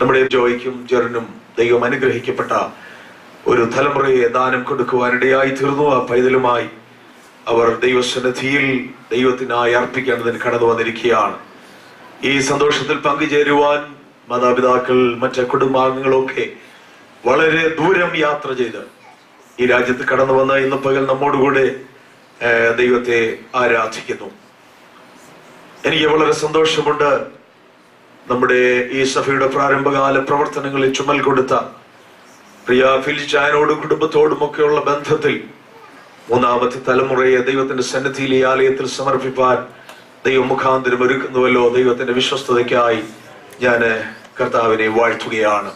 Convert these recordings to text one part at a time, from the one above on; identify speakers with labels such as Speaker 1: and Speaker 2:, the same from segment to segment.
Speaker 1: നമ്മുടെ ജോയ്ക്കും ജെറിനും ദൈവം അനുഗ്രഹിക്കപ്പെട്ട ഒരു തലമുറയെ ദാനം കൊടുക്കുവാനിടയായി തീർന്നു ആ പൈതലുമായി അവർ ദൈവസന്നിധിയിൽ ദൈവത്തിനായി അർപ്പിക്കേണ്ടതിന് കടന്നു വന്നിരിക്കുകയാണ് ഈ സന്തോഷത്തിൽ പങ്കുചേരുവാൻ മാതാപിതാക്കൾ മറ്റ് കുടുംബാംഗങ്ങളൊക്കെ വളരെ ദൂരം യാത്ര ചെയ്ത് ഈ രാജ്യത്ത് കടന്നു വന്ന ഇന്ന് പകൽ നമ്മോടുകൂടെ ഏഹ്, ദൈവത്തെ ആരാധിക്കുന്നു എനിക്ക് വളരെ സന്തോഷമുണ്ട് നമ്മുടെ ഈ സഭയുടെ പ്രാരംഭകാല പ്രവർത്തനങ്ങളിൽ ചുമൽ കൊടുത്ത പ്രിയ ഫിലിച്ചായനോടും കുടുംബത്തോടും ഒക്കെയുള്ള ബന്ധത്തിൽ മൂന്നാമത്തെ തലമുറയെ ദൈവത്തിന്റെ സന്നിധിയിൽ ഈ ആലയത്തിൽ സമർപ്പിപ്പാൻ ദൈവം മുഖാന്തരം ഒരുക്കുന്നുവല്ലോ ദൈവത്തിന്റെ വിശ്വസ്തതയ്ക്കായി ഞാൻ കർത്താവിനെ വാഴ്ത്തുകയാണ്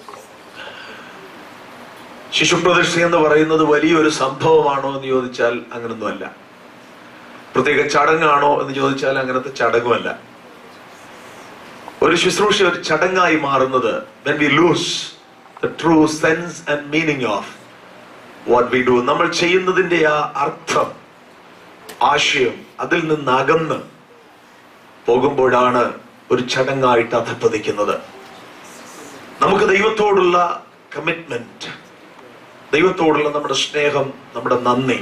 Speaker 1: ശിശുപ്രതിഷ്ഠ എന്ന് പറയുന്നത് വലിയൊരു സംഭവമാണോ എന്ന് ചോദിച്ചാൽ അങ്ങനൊന്നുമല്ല പ്രത്യേക ചടങ്ങാണോ എന്ന് ചോദിച്ചാൽ അങ്ങനത്തെ ചടങ്ങുമല്ല ഒരു ശുശ്രൂഷ ഒരു ചടങ്ങായി മാറുന്നത് when we lose the true sense and meaning of what we do നമ്മൾ ചെയ്യുന്നതിന്റെ ആ അർത്ഥം ആശയം അതിൽ നിന്ന് അകന്ന് പോകുമ്പോഴാണ് ഒരു ചടങ്ങായിട്ട് അധപ്പതിക്കുന്നത് നമുക്ക് ദൈവത്തോടുള്ള കമ്മിറ്റ്മെന്റ് ദൈവത്തോടുള്ള നമ്മുടെ സ്നേഹം നമ്മുടെ നന്ദി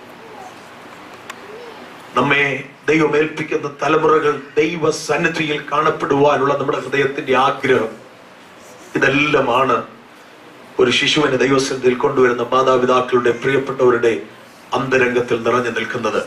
Speaker 1: നമ്മെ ദൈവം ഏൽപ്പിക്കുന്ന തലമുറകൾ ദൈവ സന്നിധിയിൽ കാണപ്പെടുവാനുള്ള നമ്മുടെ ഹൃദയത്തിന്റെ ആഗ്രഹം ഇതെല്ലാമാണ് ഒരു ശിശുവിനെ ദൈവസന്നിധിയിൽ കൊണ്ടുവരുന്ന മാതാപിതാക്കളുടെ പ്രിയപ്പെട്ടവരുടെ അന്തരംഗത്തിൽ നിറഞ്ഞു നിൽക്കുന്നത്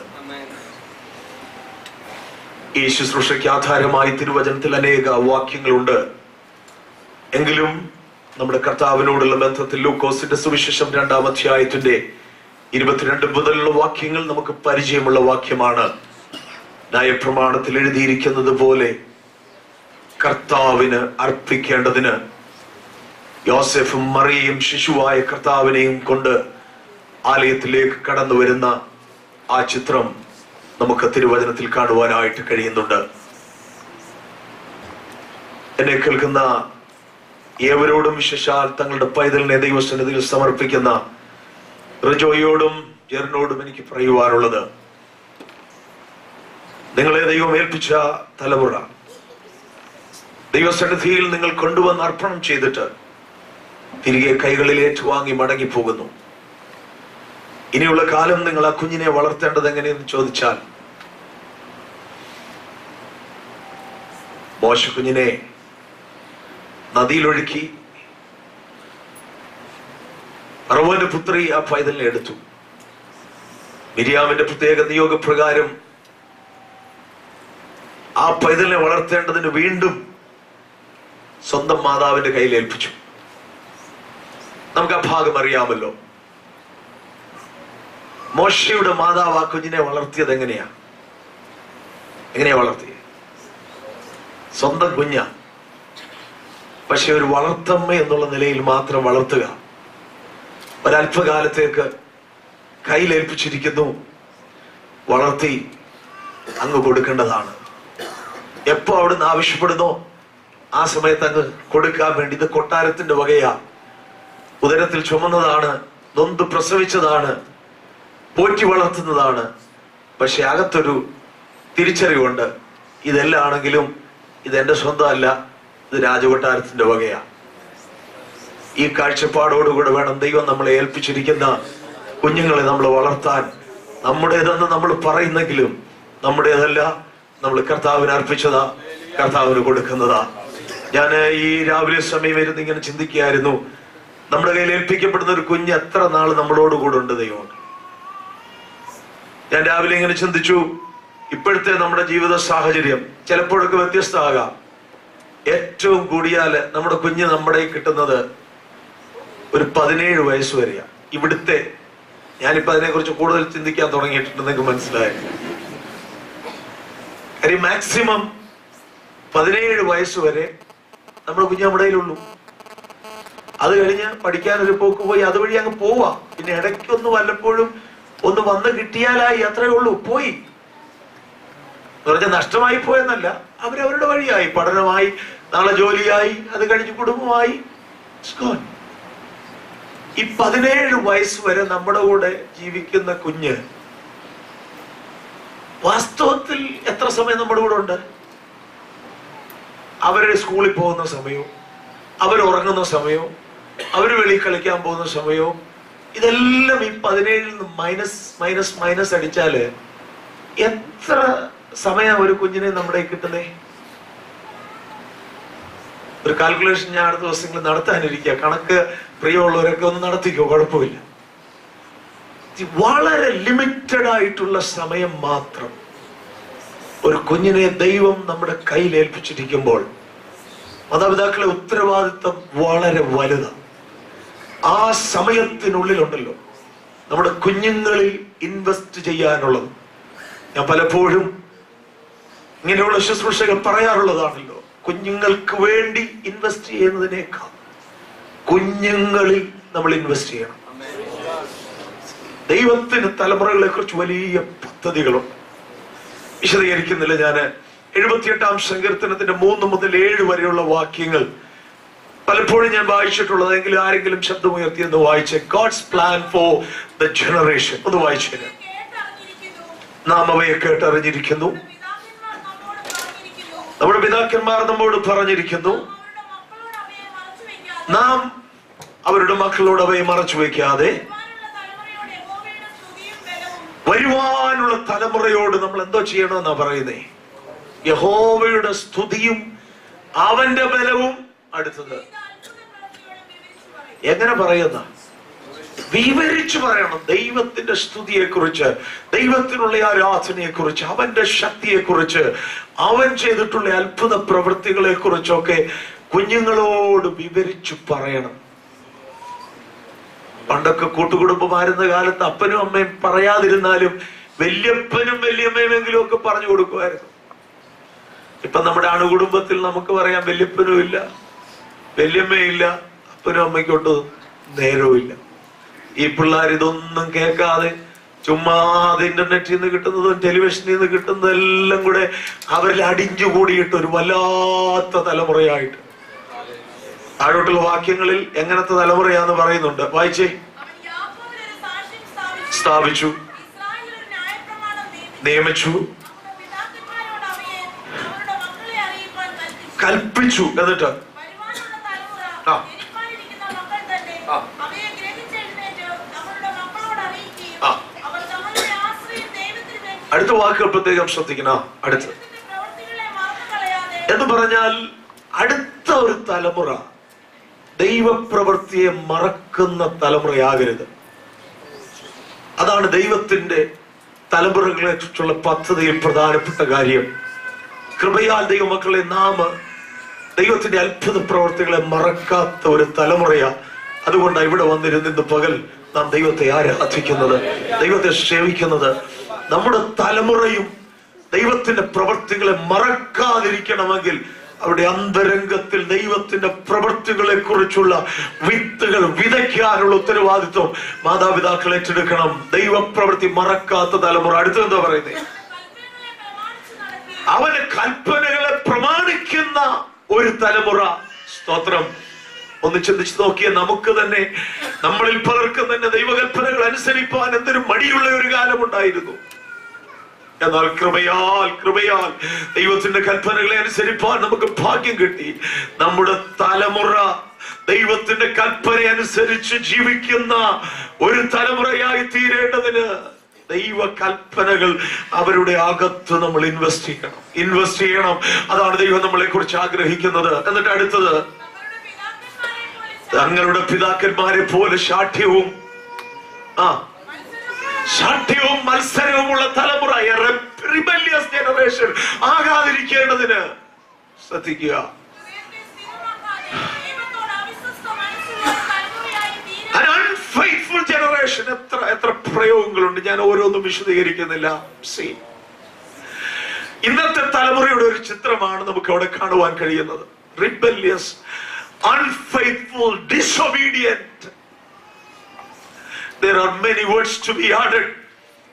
Speaker 1: ഈ ശുശ്രൂഷയ്ക്ക് ആധാരമായി തിരുവചനത്തിൽ അനേക വാക്യങ്ങളുണ്ട് എങ്കിലും നമ്മുടെ കർത്താവിനോടുള്ള ബന്ധത്തിൽ ലൂക്കോസിന്റെ സുവിശേഷം രണ്ടാം അധ്യായത്തിന്റെ ഇരുപത്തിരണ്ട് മുതലുള്ള വാക്യങ്ങൾ നമുക്ക് പരിചയമുള്ള വാക്യമാണ് ന്യായപ്രമാണത്തിൽ എഴുതിയിരിക്കുന്നത് പോലെ കർത്താവിന് അർപ്പിക്കേണ്ടതിന് യോസെഫും മറിയയും ശിശുവായ കർത്താവിനെയും കൊണ്ട് ആലയത്തിലേക്ക് കടന്നു വരുന്ന ആ ചിത്രം നമുക്ക് തിരുവചനത്തിൽ കാണുവാനായിട്ട് കഴിയുന്നുണ്ട് എന്നെ കേൾക്കുന്ന ഏവരോടും വിശേഷാൽ തങ്ങളുടെ പൈതലിനെ ദൈവസന്നിധിയിൽ സമർപ്പിക്കുന്ന റിജോയോടും ജെറിനോടും എനിക്ക് പറയുവാനുള്ളത് നിങ്ങളെ ദൈവം ഏൽപ്പിച്ച തലമുറ ദൈവസന്നിധിയിൽ നിങ്ങൾ കൊണ്ടുവന്ന് അർപ്പണം ചെയ്തിട്ട് തിരികെ കൈകളിൽ ഏറ്റുവാങ്ങി മടങ്ങിപ്പോകുന്നു ഇനിയുള്ള കാലം നിങ്ങൾ ആ കുഞ്ഞിനെ വളർത്തേണ്ടത് എങ്ങനെയെന്ന് ചോദിച്ചാൽ മോശ കുഞ്ഞിനെ നദിയിലൊഴുക്കി അറവന്റെ പുത്രി ആ പൈതലിനെ എടുത്തു മിരിയാമിന്റെ പ്രത്യേക നിയോഗപ്രകാരം ആ പൈതലിനെ വളർത്തേണ്ടതിന് വീണ്ടും സ്വന്തം മാതാവിന്റെ കയ്യിൽ ഏൽപ്പിച്ചു നമുക്ക് ആ ഭാഗം അറിയാമല്ലോ മോശയുടെ മാതാവ് ആ കുഞ്ഞിനെ വളർത്തിയത് എങ്ങനെയാ എങ്ങനെയാ വളർത്തിയത് സ്വന്തം കുഞ്ഞ പക്ഷെ ഒരു വളർത്തമ്മ എന്നുള്ള നിലയിൽ മാത്രം വളർത്തുക ഒരല്പകാലത്തേക്ക് കയ്യിലേൽപ്പിച്ചിരിക്കുന്നു വളർത്തി അങ്ങ് കൊടുക്കേണ്ടതാണ് എപ്പോ അവിടുന്ന് ആവശ്യപ്പെടുന്നോ ആ സമയത്ത് അങ്ങ് കൊടുക്കാൻ വേണ്ടി ഇത് കൊട്ടാരത്തിന്റെ വകയാ ഉദരത്തിൽ ചുമന്നതാണ് നൊന്ത് പ്രസവിച്ചതാണ് പോറ്റി വളർത്തുന്നതാണ് പക്ഷെ അകത്തൊരു തിരിച്ചറിവുണ്ട് ഇതെല്ലാം ആണെങ്കിലും ഇത് എന്റെ സ്വന്തമല്ല ഇത് രാജകൊട്ടാരത്തിന്റെ വകയാ ഈ കാഴ്ചപ്പാടോടുകൂടെ വേണം ദൈവം നമ്മളെ ഏൽപ്പിച്ചിരിക്കുന്ന കുഞ്ഞുങ്ങളെ നമ്മൾ വളർത്താൻ നമ്മുടേതെന്ന് നമ്മൾ പറയുന്നെങ്കിലും നമ്മുടേതല്ല നമ്മൾ കർത്താവിന് അർപ്പിച്ചതാ കർത്താവിന് കൊടുക്കുന്നതാ ഞാൻ ഈ രാവിലെ സമയം ഇരുന്ന് ഇങ്ങനെ ചിന്തിക്കുകയായിരുന്നു നമ്മുടെ കയ്യിൽ ഏൽപ്പിക്കപ്പെടുന്ന ഒരു കുഞ്ഞ് എത്ര നാൾ നമ്മളോട് കൂടെ ഉണ്ട് ദൈവമുണ്ട് ഞാൻ രാവിലെ ഇങ്ങനെ ചിന്തിച്ചു ഇപ്പോഴത്തെ നമ്മുടെ ജീവിത സാഹചര്യം ചിലപ്പോഴൊക്കെ വ്യത്യസ്തമാകാം ഏറ്റവും കൂടിയാല് നമ്മുടെ കുഞ്ഞ് നമ്മുടെ കയ്യിൽ കിട്ടുന്നത് ഒരു പതിനേഴ് വയസ്സ് വരെയാ ഇവിടുത്തെ ഞാനിപ്പോ അതിനെ കുറിച്ച് കൂടുതൽ ചിന്തിക്കാൻ തുടങ്ങിയിട്ടുണ്ട് നിങ്ങൾക്ക് മനസ്സിലായി കാര്യം മാക്സിമം പതിനേഴ് വയസ്സ് വരെ നമ്മുടെ കുഞ്ഞ് നമ്മുടെ കയ്യിലുള്ളൂ അത് കഴിഞ്ഞ് പഠിക്കാൻ ഒരു പോക്ക് പോയി അതുവഴി അങ്ങ് പോവാ പിന്നെ ഇടയ്ക്കൊന്ന് വല്ലപ്പോഴും ഒന്ന് വന്ന് കിട്ടിയാലായി അത്രേ ഉള്ളൂ പോയി എന്ന് പറഞ്ഞാൽ നഷ്ടമായി പോയെന്നല്ല അവരവരുടെ വഴിയായി പഠനമായി നാളെ ജോലിയായി അത് കഴിഞ്ഞ് കുടുംബമായി It's gone. ഈ പതിനേഴ് വയസ്സ് വരെ നമ്മുടെ കൂടെ ജീവിക്കുന്ന കുഞ്ഞ് വാസ്തവത്തിൽ എത്ര സമയം നമ്മുടെ കൂടെ ഉണ്ട് അവരുടെ സ്കൂളിൽ പോകുന്ന സമയവും അവർ ഉറങ്ങുന്ന സമയവും അവർ വെളിയിൽ കളിക്കാൻ പോകുന്ന സമയവും ഇതെല്ലാം ഈ പതിനേഴിൽ നിന്ന് മൈനസ് മൈനസ് മൈനസ് അടിച്ചാല് എത്ര സമയം ഒരു കുഞ്ഞിനെ നമ്മുടെ കിട്ടുന്നേ ഒരു കാൽക്കുലേഷൻ ഞാൻ അടുത്ത ദിവസങ്ങളിൽ നടത്താനിരിക്കുക കണക്ക് പ്രിയമുള്ളവരൊക്കെ ഒന്ന് നടത്തിക്കോ കുഴപ്പമില്ല ഇത് വളരെ ലിമിറ്റഡ് ആയിട്ടുള്ള സമയം മാത്രം ഒരു കുഞ്ഞിനെ ദൈവം നമ്മുടെ കയ്യിൽ ഏൽപ്പിച്ചിരിക്കുമ്പോൾ മാതാപിതാക്കളെ ഉത്തരവാദിത്വം വളരെ വലുതാണ് ആ സമയത്തിനുള്ളിലുണ്ടല്ലോ നമ്മുടെ കുഞ്ഞുങ്ങളിൽ ഇൻവെസ്റ്റ് ചെയ്യാനുള്ളത് ഞാൻ പലപ്പോഴും ഇങ്ങനെയുള്ള ശുശ്രൂഷകൾ പറയാറുള്ളതാണല്ലോ കുഞ്ഞുങ്ങൾക്ക് വേണ്ടി ഇൻവെസ്റ്റ് ചെയ്യുന്നതിനേക്കാൾ കുഞ്ഞുങ്ങളിൽ നമ്മൾ ഇൻവെസ്റ്റ് ചെയ്യണം ദൈവത്തിന് തലമുറകളെ കുറിച്ച് വലിയ പദ്ധതികളുണ്ട് വിശദീകരിക്കുന്നില്ല ഞാന് എഴുപത്തിയെട്ടാം സങ്കീർത്തനത്തിന്റെ മൂന്ന് മുതൽ ഏഴ് വരെയുള്ള വാക്യങ്ങൾ പലപ്പോഴും ഞാൻ വായിച്ചിട്ടുള്ളത് എങ്കിലും ആരെങ്കിലും ശബ്ദമുയർത്തി എന്ന് വായിച്ച് God's plan for the generation ഒന്ന് വായിച്ചു
Speaker 2: കേട്ടറിഞ്ഞിരിക്കുന്നു.
Speaker 1: നാം അവയെ കേട്ടറിഞ്ഞിരിക്കുന്നു
Speaker 2: നമ്മുടെ പിതാക്കന്മാർ നമ്മോട്
Speaker 1: നമ്മുടെ പിതാക്കന്മാർ നമ്മോട്
Speaker 2: പറഞ്ഞിരിക്കുന്നു.
Speaker 1: പറഞ്ഞിരിക്കുന്നു
Speaker 2: നാം അവരുടെ മക്കളോട് അവയെ മറച്ചു
Speaker 1: നാം അവരുടെ മക്കളോട് അവയെ മറച്ചു വെക്കാതെ
Speaker 2: വെക്കാതെ വരുവാനുള്ള തലമുറയോട്
Speaker 1: വരുവാനുള്ള തലമുറയോട്
Speaker 2: യഹോവയുടെ സ്തുതിയും ബലവും
Speaker 1: നമ്മൾ എന്തോ ചെയ്യണമെന്നാ പറയുന്നേ യഹോവയുടെ സ്തുതിയും അവന്റെ ബലവും അടുത്തത്
Speaker 2: ഇത് അത്ഭുത പ്രവൃത്തിയോടെ വിവരിച്ചു പറയും.
Speaker 1: എങ്ങനെ പറയുന്ന വിവരിച്ചു പറയണം ദൈവത്തിന്റെ സ്തുതിയെ കുറിച്ച് ദൈവത്തിനുള്ള ആരാധനയെ കുറിച്ച് അവന്റെ ശക്തിയെ കുറിച്ച് അവൻ ചെയ്തിട്ടുള്ള അത്ഭുത പ്രവൃത്തികളെ കുറിച്ചൊക്കെ കുഞ്ഞുങ്ങളോട് വിവരിച്ചു പറയണം പണ്ടൊക്കെ കൂട്ടുകുടുംബമായിരുന്ന കാലത്ത് അപ്പനും അമ്മയും പറയാതിരുന്നാലും വല്യപ്പനും വല്യമ്മയുമെങ്കിലും ഒക്കെ പറഞ്ഞു കൊടുക്കുമായിരുന്നു ഇപ്പൊ നമ്മുടെ അണുകുടുംബത്തിൽ നമുക്ക് പറയാം വല്യപ്പനും ഇല്ല വല്യമ്മയില്ല അപ്പനും അമ്മയ്ക്കൊട്ട് നേരവും ഇല്ല ഈ പിള്ളേർ ഇതൊന്നും കേൾക്കാതെ ചുമ്മാതെ ഇന്റർനെറ്റിൽ നിന്ന് കിട്ടുന്നതും ടെലിവിഷനിൽ നിന്ന് കിട്ടുന്നതും എല്ലാം കൂടെ അവരിൽ അടിഞ്ഞുകൂടിയിട്ട് ഒരു വല്ലാത്ത തലമുറയായിട്ട് താഴോട്ടുള്ള വാക്യങ്ങളിൽ എങ്ങനത്തെ തലമുറയാന്ന് പറയുന്നുണ്ട് വായിച്ചേ
Speaker 2: അവൻ യാക്കോബിൽ ഒരു സാക്ഷ്യം സ്ഥാപിച്ചു.
Speaker 1: സ്ഥാപിച്ചു
Speaker 2: ഇസ്രായേലിൽ ഒരു ന്യായപ്രമാണം നിയമിച്ചു.
Speaker 1: നിയമിച്ചു
Speaker 2: നമ്മുടെ പിതാക്കന്മാരോട് അവയെ അവരുടെ മക്കളെ അറിയിപ്പാൻ കൽപ്പിച്ചു.
Speaker 1: കൽപ്പിച്ചു എന്നിട്ട്
Speaker 2: വരുവാനുള്ള തലമുറ
Speaker 1: ആ.
Speaker 2: ജനിപ്പാനിരിക്കുന്ന മക്കൾ തന്നെ
Speaker 1: ആ.
Speaker 2: അവയെ ഗ്രഹിച്ചെഴുന്നേറ്റ് അവരുടെ മക്കളോട് അറിയിക്കുകയും
Speaker 1: ആ.
Speaker 2: അവർ തങ്ങളുടെ ആശ്രയം ദൈവത്തിൽ വെച്ച്
Speaker 1: അടുത്ത വാക്കുകൾ പ്രത്യേകം ശ്രദ്ധിക്കണം അടുത്ത്
Speaker 2: ദൈവത്തിന്റെ പ്രവൃത്തികളെ മറന്നുകളയാതെ
Speaker 1: എന്ന് പറഞ്ഞാൽ അടുത്ത ഒരു തലമുറ ദൈവപ്രവൃത്തിയെ മറക്കുന്ന തലമുറയാകരുത് അതാണ് ദൈവത്തിന്റെ തലമുറകളെ കുറിച്ചുള്ള പദ്ധതിയിൽ പ്രധാനപ്പെട്ട കാര്യം കൃപയാൽ ദൈവമക്കളെ നാം ദൈവത്തിന്റെ അത്ഭുത പ്രവർത്തികളെ മറക്കാത്ത ഒരു തലമുറയാ അതുകൊണ്ടാണ് ഇവിടെ വന്നിരുന്ന് ഇന്ന് പകൽ നാം ദൈവത്തെ ആരാധിക്കുന്നത് ദൈവത്തെ സേവിക്കുന്നത് നമ്മുടെ തലമുറയും ദൈവത്തിന്റെ പ്രവർത്തികളെ മറക്കാതിരിക്കണമെങ്കിൽ അവരുടെ അന്തരംഗത്തിൽ ദൈവത്തിന്റെ പ്രവൃത്തികളെ കുറിച്ചുള്ള വിത്തുകൾ വിതയ്ക്കാനുള്ള ഉത്തരവാദിത്വം മാതാപിതാക്കൾ ഏറ്റെടുക്കണം ദൈവപ്രവൃത്തി മറക്കാത്ത തലമുറ അടുത്തെന്താ പറയുന്നത്
Speaker 2: കൽപ്പനകളെ പ്രമാണിച്ചു നടക്കുകയും
Speaker 1: അവന് കൽപ്പനകളെ പ്രമാണിക്കുന്ന ഒരു തലമുറ സ്തോത്രം ഒന്ന് ചിന്തിച്ചു നോക്കിയ നമുക്ക് തന്നെ നമ്മളിൽ പലർക്കും തന്നെ ദൈവകൽപ്പനകൾ അനുസരിപ്പാൻ എന്തൊരു മടിയുള്ള ഒരു കാലമുണ്ടായിരുന്നു എന്നാൽ കൃപയാൽ കൃപയാൽ ദൈവത്തിന്റെ കൽപ്പനകളെ അനുസരിപ്പാൻ നമുക്ക് ഭാഗ്യം കിട്ടി നമ്മുടെ തലമുറ ദൈവത്തിന്റെ കൽപ്പന അനുസരിച്ച് ജീവിക്കുന്ന ഒരു തലമുറയായി തീരേണ്ടതിന് ദൈവ കൽപ്പനകൾ അവരുടെ അകത്ത് നമ്മൾ ഇൻവെസ്റ്റ് ചെയ്യണം ഇൻവെസ്റ്റ് ചെയ്യണം അതാണ് ദൈവം നമ്മളെ കുറിച്ച് ആഗ്രഹിക്കുന്നത് എന്നിട്ട് അടുത്തത്
Speaker 2: തങ്ങളുടെ പിതാക്കന്മാരെ
Speaker 1: തങ്ങളുടെ പിതാക്കന്മാരെ
Speaker 2: പോലെ
Speaker 1: പോലെ ശാഠ്യവും ആ
Speaker 2: മത്സരവും
Speaker 1: ശാഠ്യവും മത്സരവുമുള്ള തലമുറ റിബല്യസ് ജനറേഷൻ ആകാതിരിക്കേണ്ടതിന് ശ്രദ്ധിക്കുക
Speaker 2: ഹൃദയത്തെ സ്ഥിരമാക്കാതെ ദൈവത്തോട് അവിശ്വസ്ത മനസ്സുള്ള തലമുറയായി തീരുക
Speaker 1: An unfaithful generation എത്ര എത്ര പ്രയോഗങ്ങളുണ്ട് ഞാൻ ഓരോന്നും വിശദീകരിക്കുന്നില്ല See. ഇന്നത്തെ തലമുറയുടെ ഒരു ചിത്രമാണ് നമുക്ക് അവിടെ കാണുവാൻ കഴിയുന്നത് rebellious unfaithful disobedient there are many words to be added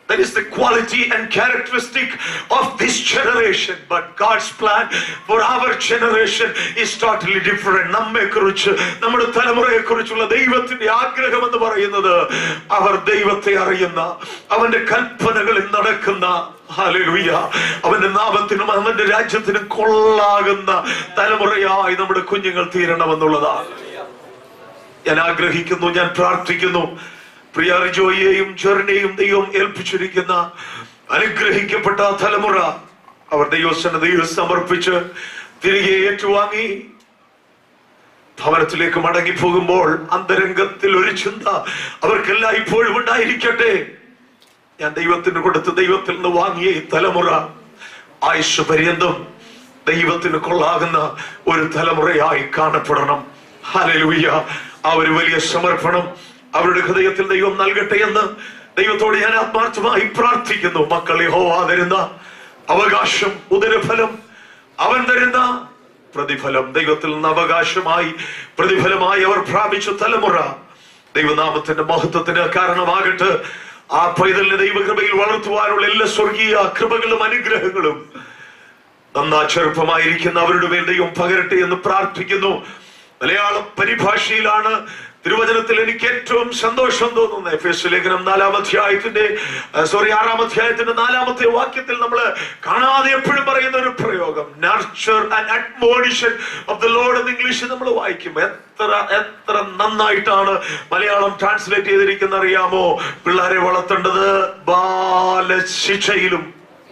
Speaker 1: That is the quality and characteristic of this generation. But God's plan for our generation is totally different. നമ്മെ കുറിച്ച് നമ്മുടെ തലമുറയെ കുറിച്ചുള്ള ദൈവത്തിന്റെ ആഗ്രഹം എന്ന് പറയുന്നത് അവർ ദൈവത്തെ അറിയുന്ന അവന്റെ കൽപ്പനകളിൽ നടക്കുന്ന ഹല്ലേലൂയ അവന്റെ നാമത്തിനും അവന്റെ രാജ്യത്തിനും കൊള്ളാകുന്ന തലമുറയായി നമ്മുടെ കുഞ്ഞുങ്ങൾ തീരണമെന്നുള്ളതാണ് ഞാൻ ആഗ്രഹിക്കുന്നു ഞാൻ പ്രാർത്ഥിക്കുന്നു പ്രിയ റിജോയെയും ജെറിനെയും ദൈവം ഏൽപ്പിച്ചിരിക്കുന്ന അനുഗ്രഹിക്കപ്പെട്ട ആ തലമുറ അവർ ദൈവസന്നതയിൽ സമർപ്പിച്ച് തിരികെ ഏറ്റുവാങ്ങി ഭവനത്തിലേക്ക് മടങ്ങി പോകുമ്പോൾ അന്തരംഗത്തിൽ ഒരു ചിന്ത അവർക്കെല്ലാം ഇപ്പോഴും ഉണ്ടായിരിക്കട്ടെ ഞാൻ ദൈവത്തിന് കൊടുത്ത് ദൈവത്തിൽ നിന്ന് വാങ്ങിയ ഈ തലമുറ ആയുഷ് പര്യന്തം ദൈവത്തിന് കൊള്ളാകുന്ന ഒരു തലമുറയായി കാണപ്പെടണം ഹല്ലേലൂയ ആ ഒരു വലിയ സമർപ്പണം അവരുടെ ഹൃദയത്തിൽ ദൈവം നൽകട്ടെ എന്ന് ദൈവത്തോട് ഞാൻ ആത്മാർത്ഥമായി പ്രാർത്ഥിക്കുന്നു മക്കളെ ഹോവാ തരുന്ന അവകാശം ഉദരഫലം അവൻ തരുന്ന പ്രതിഫലം ദൈവത്തിൽ നിന്ന് അവകാശമായി പ്രതിഫലമായി അവർ പ്രാപിച്ച തലമുറ ദൈവനാമത്തിന്റെ മഹത്വത്തിന് കാരണമാകട്ടെ ആ പൈതലിനെ ദൈവകൃപയിൽ വളർത്തുവാനുള്ള എല്ലാ സ്വർഗീയ കൃപകളും അനുഗ്രഹങ്ങളും നന്നാ ചെറുപ്പമായിരിക്കുന്ന അവരുടെ മേൽ ദൈവം പകരട്ടെ എന്ന് പ്രാർത്ഥിക്കുന്നു മലയാള പരിഭാഷയിലാണ് തിരുവചനത്തിൽ എനിക്ക് ഏറ്റവും സന്തോഷം തോന്നുന്നത് എഫ് എസ് ലേഖനം നാലാം അധ്യായത്തിന്റെ സോറി ആറാം അധ്യായത്തിന്റെ നാലാമത്തെ വാക്യത്തിൽ നമ്മൾ കാണാതെ എപ്പോഴും പറയുന്ന ഒരു പ്രയോഗം nurture and admonition of the Lord എന്ന് ഇംഗ്ലീഷിൽ നമ്മൾ വായിക്കും എത്ര എത്ര നന്നായിട്ടാണ് മലയാളം ട്രാൻസ്ലേറ്റ് ചെയ്തിരിക്കുന്ന അറിയാമോ പിള്ളേരെ വളർത്തേണ്ടത് ബാലശിക്ഷയിലും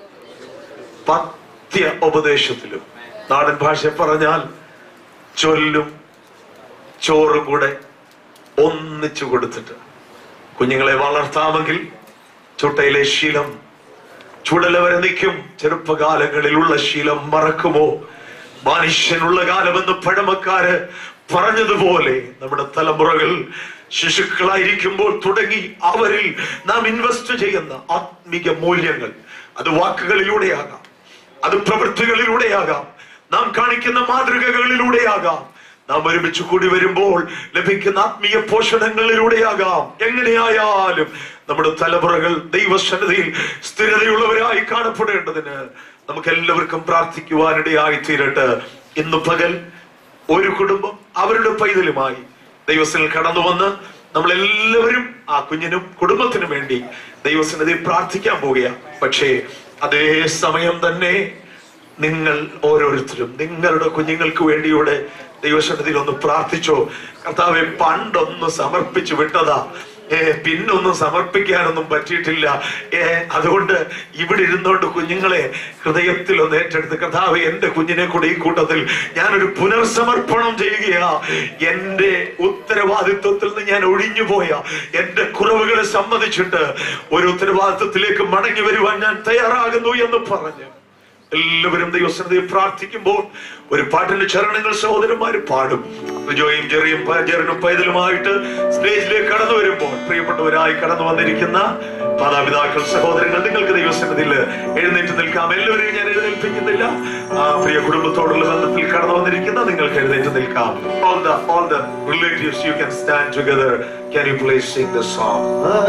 Speaker 1: പത്യ ഉപദേശത്തിലും നാടൻ ഭാഷ പറഞ്ഞാൽ ചൊല്ലും ചോറും കൂടെ ഒന്നിച്ചു കൊടുത്തിട്ട് കുഞ്ഞുങ്ങളെ വളർത്താമെങ്കിൽ ചുട്ടയിലെ ശീലം ചുടല വരെ നിൽക്കും ചെറുപ്പകാലങ്ങളിലുള്ള ശീലം മറക്കുമോ മനുഷ്യനുള്ള കാലമെന്ന് പഴമക്കാര് പറഞ്ഞതുപോലെ നമ്മുടെ തലമുറകൾ ശിശുക്കളായിരിക്കുമ്പോൾ തുടങ്ങി അവരിൽ നാം ഇൻവെസ്റ്റ് ചെയ്യുന്ന ആത്മീക മൂല്യങ്ങൾ അത് വാക്കുകളിലൂടെയാകാം അത് പ്രവൃത്തികളിലൂടെയാകാം നാം കാണിക്കുന്ന മാതൃകകളിലൂടെയാകാം നാം ഒരുമിച്ച് കൂടി വരുമ്പോൾ ലഭിക്കുന്ന ആത്മീയ പോഷണങ്ങളിലൂടെയാകാം എങ്ങനെയായാലും നമ്മുടെ തലമുറകൾ ദൈവസന്നതിയിൽ സ്ഥിരതയുള്ളവരായി കാണപ്പെടേണ്ടതിന് നമുക്ക് എല്ലാവർക്കും പ്രാർത്ഥിക്കുവാനിടയായി തീരട്ടെ ഇന്ന് പകൽ ഒരു കുടുംബം അവരുടെ പൈതലുമായി ദൈവത്തിൽ കടന്നു വന്ന് നമ്മൾ എല്ലാവരും ആ കുഞ്ഞിനും കുടുംബത്തിനും വേണ്ടി ദൈവസന്നിധി പ്രാർത്ഥിക്കാൻ പോവുകയാണ് പക്ഷേ അതേ സമയം തന്നെ നിങ്ങൾ ഓരോരുത്തരും നിങ്ങളുടെ കുഞ്ഞുങ്ങൾക്ക് വേണ്ടിയുടെ ദൈവസന്നിധിയിൽ ഒന്ന് പ്രാർത്ഥിച്ചോ കർത്താവെ പണ്ടൊന്ന് സമർപ്പിച്ചു വിട്ടതാ ഏ പിന്നൊന്നും സമർപ്പിക്കാനൊന്നും പറ്റിയിട്ടില്ല ഏ അതുകൊണ്ട് ഇവിടെ ഇരുന്നോണ്ട് കുഞ്ഞുങ്ങളെ ഹൃദയത്തിൽ ഒന്ന് ഏറ്റെടുത്ത് കർത്താവ് എന്റെ കുഞ്ഞിനെ കൂടെ ഈ കൂട്ടത്തിൽ ഞാനൊരു പുനർസമർപ്പണം ചെയ്യുകയാ എന്റെ ഉത്തരവാദിത്വത്തിൽ നിന്ന് ഞാൻ ഒഴിഞ്ഞു പോയ എന്റെ കുറവുകളെ സമ്മതിച്ചിട്ട് ഒരു ഉത്തരവാദിത്വത്തിലേക്ക് മടങ്ങി വരുവാൻ ഞാൻ തയ്യാറാകുന്നു എന്ന് പറഞ്ഞു എല്ലാവരും ദൈവസന്നിധിയിൽ പ്രാർത്ഥിക്കുമ്പോൾ ഒരു പാട്ടിന്റെ ചരണങ്ങൾ സഹോദരന്മാർ പാടും ജോയും ചെറിയും ജെറിനും പൈതലുമായിട്ട് സ്റ്റേജിലേക്ക് കടന്നു വരുമ്പോൾ പ്രിയപ്പെട്ടവരായി കടന്നു വന്നിരിക്കുന്ന മാതാപിതാക്കൾ സഹോദരങ്ങൾ നിങ്ങൾക്ക് ദൈവസന്നിധിയിൽ എഴുന്നേറ്റ് നിൽക്കാം എല്ലാവരെയും ഞാൻ എഴുന്നേൽപ്പിക്കുന്നില്ല ആ പ്രിയ കുടുംബത്തോടുള്ള ബന്ധത്തിൽ കടന്നു വന്നിരിക്കുന്ന നിങ്ങൾക്ക് എഴുന്നേറ്റ് നിൽക്കാം all the all the relatives you can stand together can you please sing the song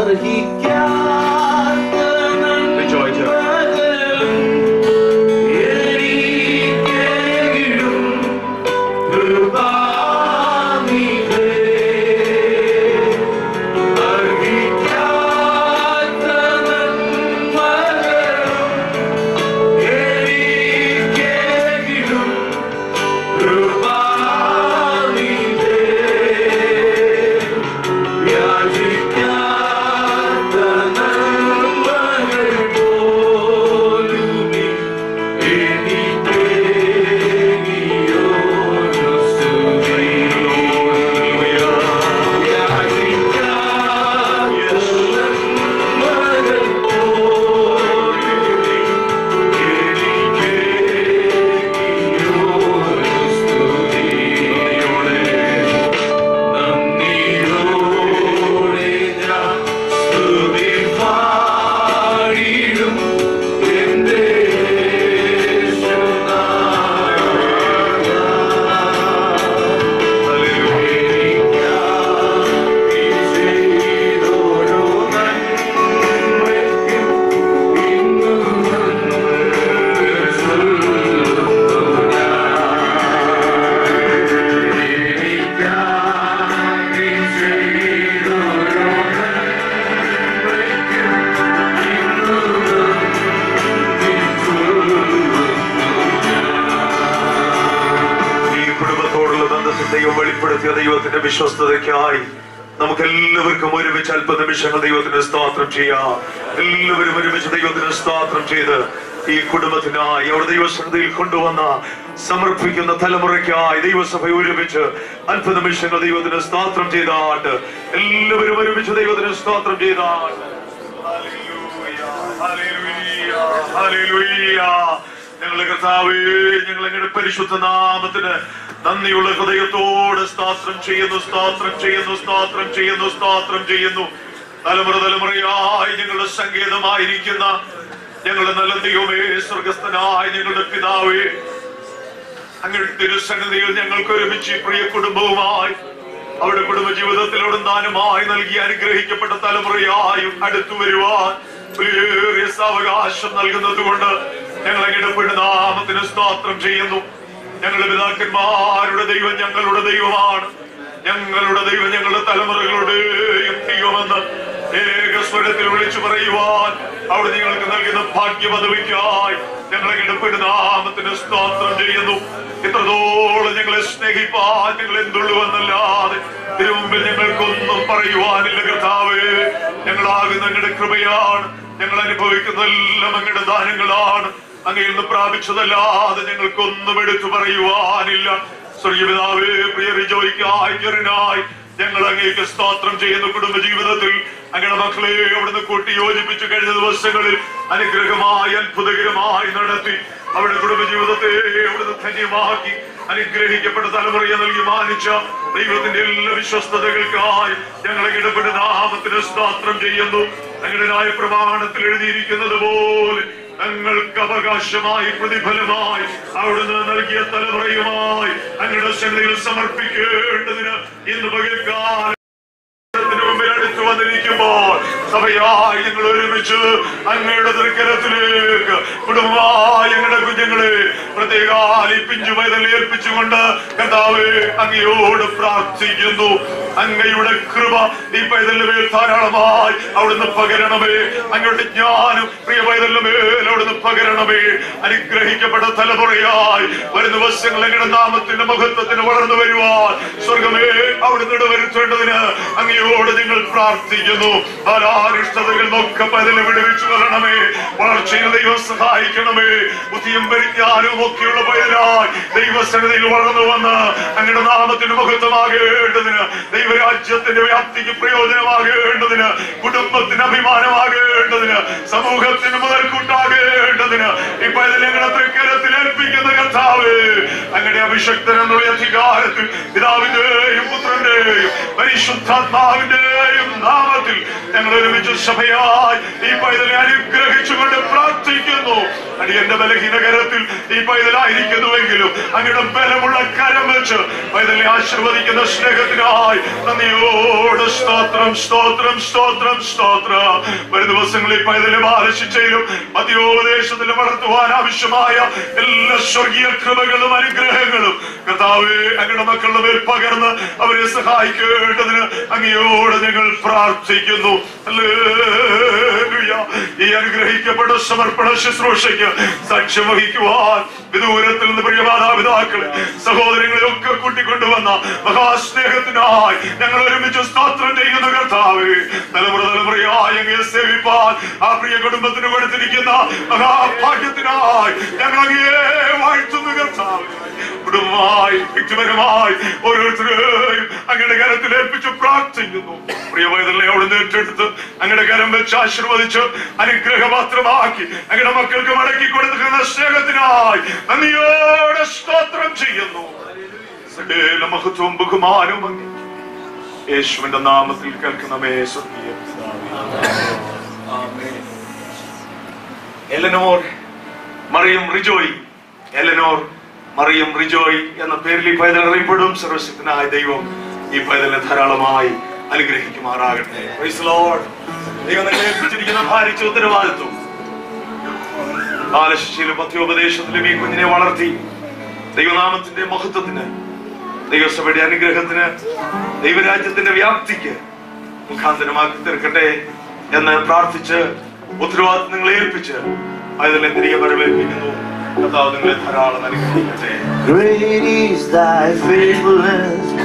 Speaker 1: Rejoice, ദൈവം വെളിപ്പെടുത്തിയ ദൈവത്തിന്റെ വിശ്വസ്തതയ്ക്കായി നമുക്ക് എല്ലാവർക്കും ഒരുമിച്ച് അല്പ നിമിഷങ്ങൾ ദൈവത്തിന് സ്തോത്രം ചെയ്യാം എല്ലാവരും ഒരുമിച്ച് ദൈവത്തിന് സ്തോത്രം ചെയ്ത് ഈ കുടുംബത്തിനായി അവിടെ ദൈവസന്നിധിയിൽ കൊണ്ടുവന്ന സമർപ്പിക്കുന്ന തലമുറയ്ക്കായി ദൈവസഭ ഒരുമിച്ച് അല്പ നിമിഷങ്ങൾ ദൈവത്തിന് സ്തോത്രം ചെയ്താട്ട് എല്ലാവരും ഒരുമിച്ച് ദൈവത്തിന് സ്തോത്രം ചെയ്താട്ട് ഹല്ലേലൂയ, ഹല്ലേലൂയ. ഞങ്ങളുടെ കർത്താവേ ഞങ്ങൾ ഞങ്ങളുടെ പരിശുദ്ധ നാമത്തിന് നന്ദിയുള്ള ഹൃദയത്തോട് സ്തോത്രം ചെയ്യുന്നു സ്തോത്രം ചെയ്യുന്നു സ്തോത്രം ചെയ്യുന്നു സ്തോത്രം ചെയ്യുന്നു തലമുറ തലമുറയായി ഞങ്ങളുടെ സങ്കേതമായിരിക്കുന്ന ഞങ്ങളുടെ നല്ല ദൈവമേ സ്വർഗസ്ഥനായ ഞങ്ങളുടെ പിതാവേ അങ്ങയുടെ തിരുസന്നിധിയിൽ ഞങ്ങൾക്ക് ഒരുമിച്ച് ഈ പ്രിയ കുടുംബവുമായി അവരുടെ കുടുംബ ജീവിതത്തിലൂടെ ദാനമായി നൽകി അനുഗ്രഹിക്കപ്പെട്ട തലമുറയായും അടുത്തു വരുവാൻ വലിയ സാവകാശം നൽകുന്നത് കൊണ്ട് ഞങ്ങൾ അങ്ങയുടെ നാമത്തിന് സ്തോത്രം ചെയ്യുന്നു ഞങ്ങളുടെ പിതാക്കന്മാരുടെ ദൈവം ഞങ്ങളുടെ ദൈവമാണ് ഞങ്ങളുടെ ദൈവം ഞങ്ങളുടെ തലമുറകളുടെയും ദൈവമെന്ന് ഏകസ്വരത്തിൽ വിളിച്ചു പറയുവാൻ അവിടെ നിങ്ങൾക്ക് നൽകുന്ന ഭാഗ്യ പദവിക്കായി ഞങ്ങളെ കിടപ്പിന്റെ നാമത്തിന് സ്തോത്രം ചെയ്യുന്നു ഇത്രത്തോളം ഞങ്ങളെ സ്നേഹിപ്പാൻ ഞങ്ങൾ എന്തുള്ളൂ എന്നല്ലാതെ തിരുമുമ്പിൽ ഞങ്ങൾക്കൊന്നും പറയുവാനില്ല കർത്താവേ ഞങ്ങളാകുന്ന അങ്ങയുടെ കൃപയാണ് ഞങ്ങൾ അനുഭവിക്കുന്നതെല്ലാം അങ്ങയുടെ ദാനങ്ങളാണ് അങ്ങയിൽ നിന്ന് പ്രാപിച്ചതല്ലാതെ ഞങ്ങൾക്കൊന്നും എടുത്തു പറയുവാനില്ല സ്വർഗീയപിതാവേ പ്രിയ റിജോയ്ക്കായി ചെറിനായി ഞങ്ങൾ അങ്ങേക്ക് സ്തോത്രം ചെയ്യുന്ന കുടുംബ ജീവിതത്തിൽ അങ്ങയുടെ മക്കളെ അവിടുന്ന് കൂട്ടി യോജിപ്പിച്ചു കഴിഞ്ഞ ദിവസങ്ങളിൽ അനുഗ്രഹമായി അത്ഭുതകരമായി നടത്തി അവരുടെ കുടുംബ ജീവിതത്തെ അവിടുന്ന് ധന്യമാക്കി അനുഗ്രഹിക്കപ്പെട്ട തലമുറയെ നൽകി മാനിച്ച ദൈവത്തിന്റെ എല്ലാ വിശ്വസ്തതകൾക്കായി ഞങ്ങളെ ഇടപെട്ട നാമത്തിന് സ്തോത്രം ചെയ്യുന്നു ഞങ്ങളുടെ ന്യായ പ്രമാണത്തിൽ എഴുതിയിരിക്കുന്നത് പോലെ ഞങ്ങൾക്ക് അവകാശമായി പ്രതിഫലമായി അവിടുന്ന് നൽകിയ തലമുറയുമായി അങ്ങയുടെ സന്നിധിയിൽ സമർപ്പിക്കേണ്ടതിന് ഇന്ന് പകൽക്കാലം ത്തിന് മുമ്പിൽ അടുത്തു വന്നിരിക്കുമ്പോൾ സഭയായി ഞങ്ങൾ ഒരുമിച്ച് അങ്ങയുടെ തൃക്കരത്തിലേക്ക് കുടുംബമായി ഞങ്ങളുടെ കുഞ്ഞുങ്ങളെ പ്രത്യേകാൽ ഈ പിഞ്ചു പൈതൽ ഏൽപ്പിച്ചുകൊണ്ട് കർത്താവേ അങ്ങയോട് പ്രാർത്ഥിക്കുന്നു അങ്ങയുടെ കൃപ ഈ പൈതലിന്റെ മേൽ ധാരാളമായി അവിടുന്ന് പകരണമേ അങ്ങയുടെ ജ്ഞാനം പ്രിയ പൈതലിന്റെ മേൽ അവിടുന്ന് പകരണമേ അനുഗ്രഹിക്കപ്പെട്ട തലമുറയായി വരും ദിവസങ്ങൾ അങ്ങയുടെ നാമത്തിന്റെ മഹത്വത്തിന് വളർന്നു വരുവാൻ സ്വർഗമേ അവിടുന്ന് ഇടവരുത്തേണ്ടതിന് അങ്ങയോട് നിങ്ങൾ പ്രാർത്ഥിക്കുന്നു പലാരിഷ്ടതകൾ നോക്ക പതിൽ വിടുവിച്ചു കൊള്ളണമേ വളർച്ചയിൽ ദൈവം സഹായിക്കണമേ ബുദ്ധിയും പരിജ്ഞാനവും ഒക്കെയുള്ള പൈതലായി ദൈവസന്നിധിയിൽ വളർന്നു വന്ന് അങ്ങയുടെ നാമത്തിന് മഹത്വമാകേണ്ടതിന് ദൈവരാജ്യത്തിന്റെ വ്യാപ്തിക്ക് പ്രയോജനമാകേണ്ടതിന് കുടുംബത്തിന് അഭിമാനമാകേണ്ടതിന് സമൂഹത്തിന് മുതൽക്കൂട്ടാകേണ്ടതിന് ഈ പൈതൽ ഞങ്ങളുടെ തൃക്കരത്തിൽ ഏൽപ്പിക്കുന്ന കർത്താവ് അങ്ങയുടെ അഭിഷക്തൻ എന്നുള്ള അധികാരത്തിൽ പിതാവിന്റെയും പുത്രന്റെയും പരിശുദ്ധാത്മാവിന്റെയും നാമത്തിൽ ഞങ്ങൾ ഒരുമിച്ച് സഭയായി ഈ പൈതലെ അനുഗ്രഹിച്ചുകൊണ്ട് പ്രാർത്ഥിക്കുന്നു അടിയന്റെ ബലഹീന കരത്തിൽ ഈ പൈതലായിരിക്കുന്നുവെങ്കിലും അങ്ങയുടെ ബലമുള്ള കരം വെച്ച് പൈതലെ ആശീർവദിക്കുന്ന സ്നേഹത്തിനായി നന്ദിയോട് സ്തോത്രം സ്തോത്രം സ്തോത്രം സ്തോത്രം വരും ദിവസങ്ങളിൽ പൈതലെ ബാലശിച്ചയിലും മധ്യോപദേശത്തിലും വളർത്തുവാൻ ആവശ്യമായ എല്ലാ സ്വർഗീയ കൃപകളും അനുഗ്രഹങ്ങളും കർത്താവേ അങ്ങയുടെ മക്കളുടെ മേൽ പകർന്ന് അവരെ സഹായിക്കേണ്ടതിന് അങ്ങയോട് ഞങ്ങൾ പ്രാർത്ഥിക്കുന്നു ഹല്ലേലൂയ. ഈ അനുഗ്രഹിക്കപ്പെട്ട സമർപ്പണ ശുശ്രൂഷയ്ക്ക് സാക്ഷ്യം വഹിക്കുവാൻ വിദൂരത്തിൽ നിന്ന് പ്രിയ മാതാപിതാക്കളെ സഹോദരങ്ങളെ ഒക്കെ കൂട്ടിക്കൊണ്ടുവന്ന മഹാസ്നേഹത്തിനായി ഞങ്ങൾ ഒരുമിച്ച് സ്തോത്രം ചെയ്യുന്ന കർത്താവ് തലമുറ തലമുറയായി അങ്ങേ സേവിപ്പാൻ ആ പ്രിയ കുടുംബത്തിന് കൊടുത്തിരിക്കുന്ന മഹാഭാഗ്യത്തിനായി ഞങ്ങൾ അങ്ങേ വാഴ്ത്തുന്നു കർത്താവ് കുടുംബമായി വ്യക്തിപരമായി ഓരോരുത്തരെയും അങ്ങയുടെ കരത്തിൽ ഏൽപ്പിച്ച് പ്രാർത്ഥിക്കുന്നു പ്രിയവൈതലിനെ അവിടെ ഏറ്റെടുത്ത് അങ്ങയുടെ കരം വെച്ച് ആശീർവദിച്ച് അനുഗ്രഹപാത്രമാക്കി അങ്ങയുടെ മക്കൾക്ക് മടക്കി കൊടുക്കുന്ന സ്നേഹത്തിനായി നന്ദിയോടെ സ്തോത്രം ചെയ്യുന്നു സകല മഹത്വവും ബഹുമാനവും അങ്ങ് യേശുവിന്റെ നാമത്തിൽ കേൾക്കണമേ സ്വർഗീയ പിതാവേ. ആമേൻ. എലനോർ മറിയം റിജോയ് എലനോർ മറിയം റിജോയ് എന്ന പേരിൽ ഈ പൈതൽ അറിയപ്പെടും സർവശക്തനായ ദൈവം ഈ പൈതലിനെ ധാരാളമായി അനുഗ്രഹിക്കുമാറാകട്ടെ Praise the Lord. ദൈവം നിങ്ങളെ ഏൽപ്പിച്ചിരിക്കുന്ന ഭാരിച്ച ഉത്തരവാദിത്വം ബാലശിശയിലും പഥ്യോപദേശത്തിലും ഈ കുഞ്ഞിനെ വളർത്തി ദൈവനാമത്തിന്റെ മഹത്വത്തിന് ദൈവസഭയുടെ അനുഗ്രഹത്തിന് ദൈവരാജ്യത്തിന്റെ വ്യാപ്തിക്ക് മുഖാന്തരമാക്കി തീർക്കട്ടെ എന്ന് പ്രാർത്ഥിച്ച് ഉത്തരവാദിത്വം നിങ്ങളെ ഏൽപ്പിച്ച് അതിനെ തിരികെ വരവേൽപ്പിക്കുന്നു കർത്താവ് നിങ്ങളെ ധാരാളം അനുഗ്രഹിക്കട്ടെ
Speaker 3: Great is thy faithfulness,